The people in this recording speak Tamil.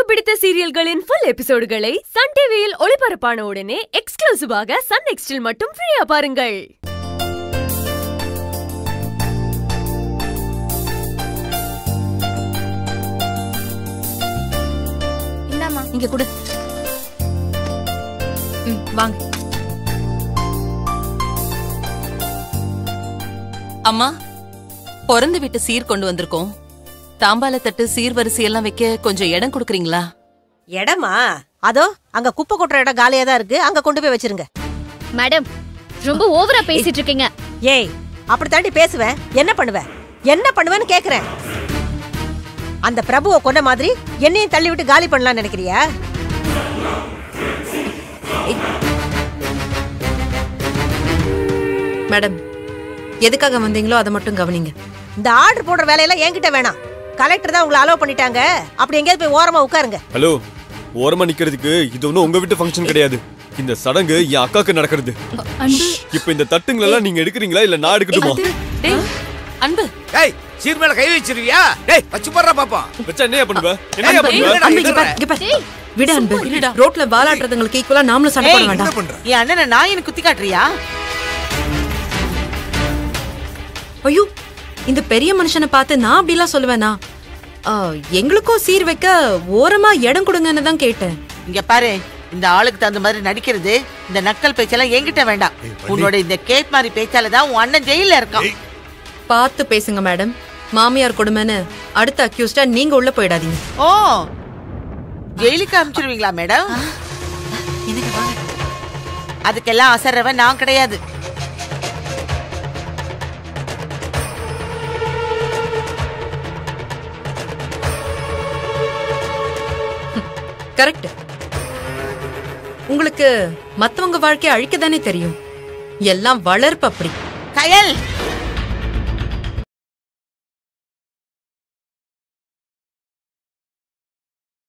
பிடித்த சீரியல்களின் ஃபுல் எபிசோடுகளை சன் டிவியில் ஒளிபரப்பான உடனே எக்ஸ்க்ளூசிவாக சன் நெக்ஸ்டில் மட்டும் ஃப்ரீயா பாருங்கள் இந்தாம்மா இங்க கொடு ம், வாங்க அம்மா பிறந்து வீட்டு சீர் கொண்டு வந்திருக்கோம் தாம்பால தட்டு சீர்வரிசை எல்லாம் வைக்க கொஞ்சம் இடம் கொடுக்குறீங்களா இடமா அதோ அங்க குப்பை கொட்டுற இடம் காலியா தான் இருக்கு அங்க கொண்டு போய் வச்சிருங்க மேடம் ரொம்ப ஓவரா பேசிட்டு இருக்கீங்க ஏய் அப்படி தாண்டி பேசுவேன் என்ன பண்ணுவேன் என்ன பண்ணுவேன்னு கேக்குறேன் அந்த பிரபுவை கொன்ன மாதிரி என்னையும் தள்ளி விட்டு காலி பண்ணலாம்னு நினைக்கிறியா மேடம் எதுக்காக வந்தீங்களோ அதை மட்டும் கவனிங்க இந்த ஆர்டர் போடுற வேலையெல்லாம் என்கிட்ட வேணாம் கலெக்டர் தான் உங்களை அலோவ் பண்ணிட்டாங்க அப்படி எங்கேயாவது போய் ஓரமா உட்காருங்க ஹலோ ஓரமா நிக்கிறதுக்கு இது ஒன்றும் உங்க வீட்டு ஃபங்க்ஷன் கிடையாது இந்த சடங்கு என் அக்காக்கு நடக்கிறது இப்ப இந்த தட்டுங்களெல்லாம் நீங்க எடுக்கிறீங்களா இல்ல நான் எடுக்கட்டுமா டேய் அன்பு டேய் சீர் மேல கை வச்சிருவியா டேய் வச்சு போடுறா பாப்போம் வச்சா என்னையா பண்ணுவ என்னையா அன்பு, பண்ணுவ அன்பு, இங்க பாரு, இங்க பாரு. விடு அன்பு ரோட்ல வாலாட்டுறதுங்களுக்கு ஈக்குவலா நாமளும் சண்டை போட வேண்டாம் என் அண்ணனை நாயின்னு குத்தி காட்டுறியா ஐயோ இந்த பெரிய மனுஷனை பார்த்து நான் அப்படிலாம் சொல்லுவேனா ஆ, எங்களுக்கும் சீர் வைக்க ஓரமா இடம் கொடுங்கன்னு தான் கேட்டேன் இங்க பாரு இந்த ஆளுக்கு தகுந்த மாதிரி நடிக்கிறது இந்த நக்கல் பேச்செல்லாம் என்கிட்ட வேண்டாம் உன்னோட இந்த கேட் மாதிரி பேச்சால தான் உன் அண்ணன் ஜெயில இருக்கான் பார்த்து பேசுங்க மேடம் மாமியார் கொடுமைன்னு அடுத்த அக்யூஸ்டா நீங்க உள்ள போயிடாதீங்க ஓ ஜெயிலுக்கு அனுப்பிச்சிருவீங்களா மேடம் அதுக்கெல்லாம் அசர்றவன் நான் கிடையாது கரெக்ட் உங்களுக்கு மத்தவங்க வாழ்க்கைய அழிக்க தானே தெரியும் எல்லாம் வளர்ப்பு அப்படி கயல்